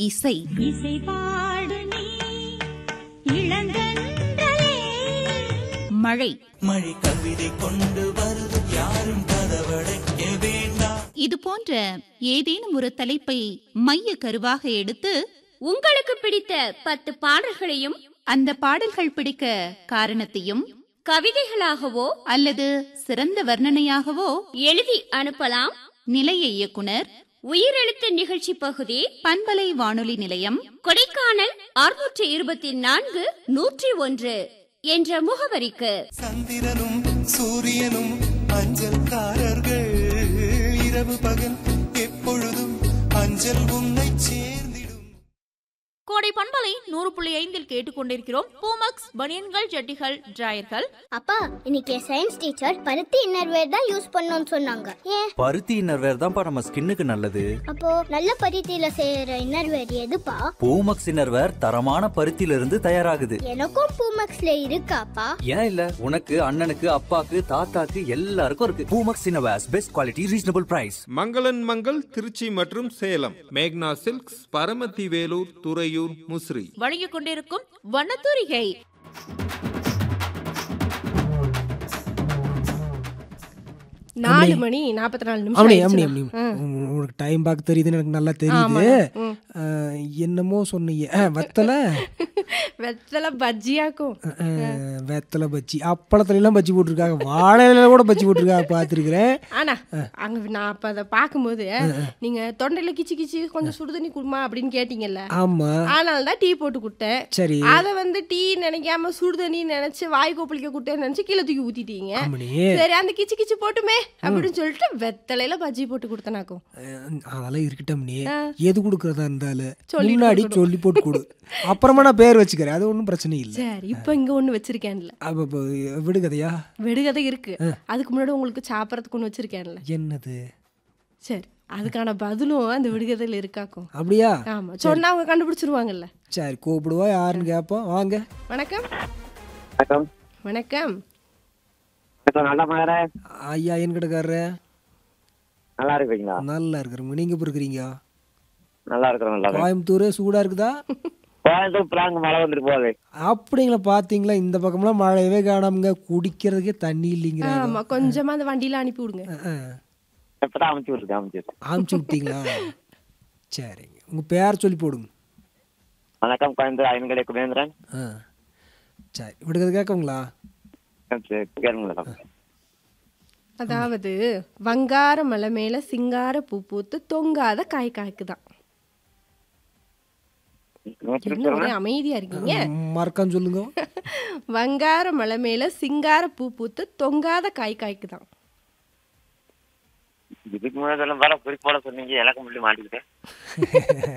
இசை இசை பாடு நீ இளங்கன்றலே மழை மழை கவிதை கொண்டு வருது யாரும் கதவடைக்க வேண்டாம் இது போன்ற ஏதேனும் ஒரு தலைப்பை மைய கருவாக எடுத்து உங்களுக்கு பிடித்த பத்து பாடல்களையும் அந்த பாடல்கள் பிடிக்க காரணத்தையும் கவிதைகளாகவோ அல்லது சிறந்த வர்ணனையாகவோ எழுதி அனுப்பலாம் நிலைய இயக்குனர் உயிரெழுத்து நிகழ்ச்சி பகுதி பண்பலை வானொலி நிலையம் கொடைக்கானல் அறுநூற்றி இருபத்தி நான்கு நூற்றி ஒன்று என்ற முகவரிக்கு சந்திரனும் சூரியனும் அஞ்சல்காரர்கள் இரவு பகல் எப்பொழுதும் அஞ்சல் உன்னை சேர்ந்திடும் கோடை பண்பலை நூறு புள்ளி ஐந்தில் கேட்டுக்கொண்டிருக்கிறோம் பூமக்ஸ் பனியன்கள் ஜட்டிகள் டிராயர்கள் அப்பா இன்னைக்கு சயின்ஸ் டீச்சர் பருத்தி இன்னர்வேர் தான் யூஸ் பண்ணணும்னு சொன்னாங்க ஏன் பருத்தி இன்னர்வேர் தான்ப்பா நம்ம ஸ்கின்னுக்கு நல்லது அப்போ நல்ல பருத்தியில செய்யற இன்னர்வேர் எதுப்பா பூமக்ஸ் இன்னர்வேர் தரமான பருத்தியில இருந்து தயாராகுது எனக்கும் பூமக்ஸ்ல இருக்காப்பா ஏன் இல்ல உனக்கு அண்ணனுக்கு அப்பாக்கு தாத்தாக்கு எல்லாருக்கும் இருக்கு Poomex innerwears best quality reasonable price மங்களன் மங்கள் திருச்சி மற்றும் சேலம் மேக்னா சில்க்ஸ் பரமத்தி வேலூர் துறையூர் முசிறி வழங்கிக் கொண்டிருக்கும் வண்ணத்தூரிகை நாலு மணி நாற்பத்தி நாலு நிமிஷம் அப்படி அப்படி ஆயிடுச்சுண்ணா. அப்படி ஆ. உனக்கு டைம் பார்க்க தெரியுதுன்னு எனக்கு நல்லா தெரியுது ஆமாண்ணா. ம். அஹ், என்னமோ சொன்னீங்க அஹ், வத்தலை வெத்தலை பஜ்ஜியாக்கும் அஹ், வெத்தலை பஜ்ஜி அப்பளத்துல எல்லாம் பஜ்ஜி போட்டிருக்காங்க வாழையில கூட பஜ்ஜி போட்டிருக்காங்க பார்த்துருக்குறேன் ஆனா அங்க நான் அப்ப அதை பார்க்கும்போது நீங்க தொண்டையில கிச்சு கிச்சு கொஞ்சம் சுடுதண்ணி குடுமா அப்படின்னு கேட்டீங்கல்ல ஆமா அதனால தான் டீ போட்டு கொடுத்தேன் சரி அத வந்து டீ நினைக்காம சுடுதண்ணி நினைச்சு வாய் கோப்பளிக்க கொடுத்தேன்னு நினைச்சு கீழே தூக்கி ஊத்திட்டீங்க ஆமாடி. சரி அந்த கிச்சு கிச்சு போட்டுமே அப்படின்னு சொல்லிட்டு வெத்தலையில பஜ்ஜி போட்டு கொடுத்தனாக்கும் அஹ், அதெல்லாம் இருக்கட்டும் நீ ஆ. எது கொடுக்கறதா இருந்தாலும் சொல்லிட்டு முன்னாடி கொடுக்கணும். சொல்லி போட்டு கொடு அப்புறமா நான் பேர் வச்சுக்கிறேன் அது ஒன்றும் பிரச்சனை இல்லை சரி இப்ப இங்க ஒண்ணு வச்சிருக்கேன்ல அப்போ இப்போ விடுகதையா வெடுகதை இருக்கு அதுக்கு முன்னாடி உங்களுக்கு சாப்பிடறதுக்கு ஒண்ணு வச்சிருக்கேன்ல என்னது சரி அதுக்கான பதிலும் அந்த விடுகதையில இருக்காக்கும் அப்படியா ஆமா சொன்னா அவங்க கண்டுபிடிச்சிருவாங்கல்ல சரி கூப்பிடுவா யாருன்னு கேட்போம் வாங்க வணக்கம் வணக்கம் வணக்கம் வணக்கம் நல்லா மலர ஐயா என் கிட்டக்காரரு நல்லா இருக்கீங்களா நல்லா இருக்கிறவங்க நீங்க இப்போ இருக்கிறீங்க நல்லா இருக்கிறோம் நல்லா இருக்கோம். கோயம்புத்தூர் சூடா இருக்குதா கோயம்புத்தூர் பிளாங்க மழை வந்துட்டு போகுது அப்படிங்களா பாத்தீங்களா இந்த பக்கம்லாம் மழையவே காணாமங்க குடிக்கிறதுக்கே தண்ணி இல்லைங்கிறாங்க ஆமா கொஞ்சமா அந்த வண்டியில அனுப்பி விடுங்க இப்பதான் அமைச்சு விட்டுருக்கு அமைச்சு விட்டுருக்கு அமுச்சு விட்டீங்களா சரிங்க உங்க பேர் சொல்லி போடுங்க வணக்கம் கோயம்புத்தூர் ஐயன்கடை குபேந்திரன் ஆ சரி விடுக்கிறது கேட்குங்களா சரி, கேளுங்க மேடம் அதாவது வங்கார மலை மேல சிங்கார பூ பூத்து தொங்காத காய் காய்க்குதான் என்ன ஒரே அமைதியா இருக்கீங்க மறக்காம சொல்லுங்க வங்கார மலை மேல சிங்கார பூ பூத்து தொங்காத காய் காய்க்குதான் இதுக்கு முன்னாடி சொல்ல வர குறிப்போட சொன்னீங்க இலக்கம் சொல்லி மாட்டிக்கிட்டேன்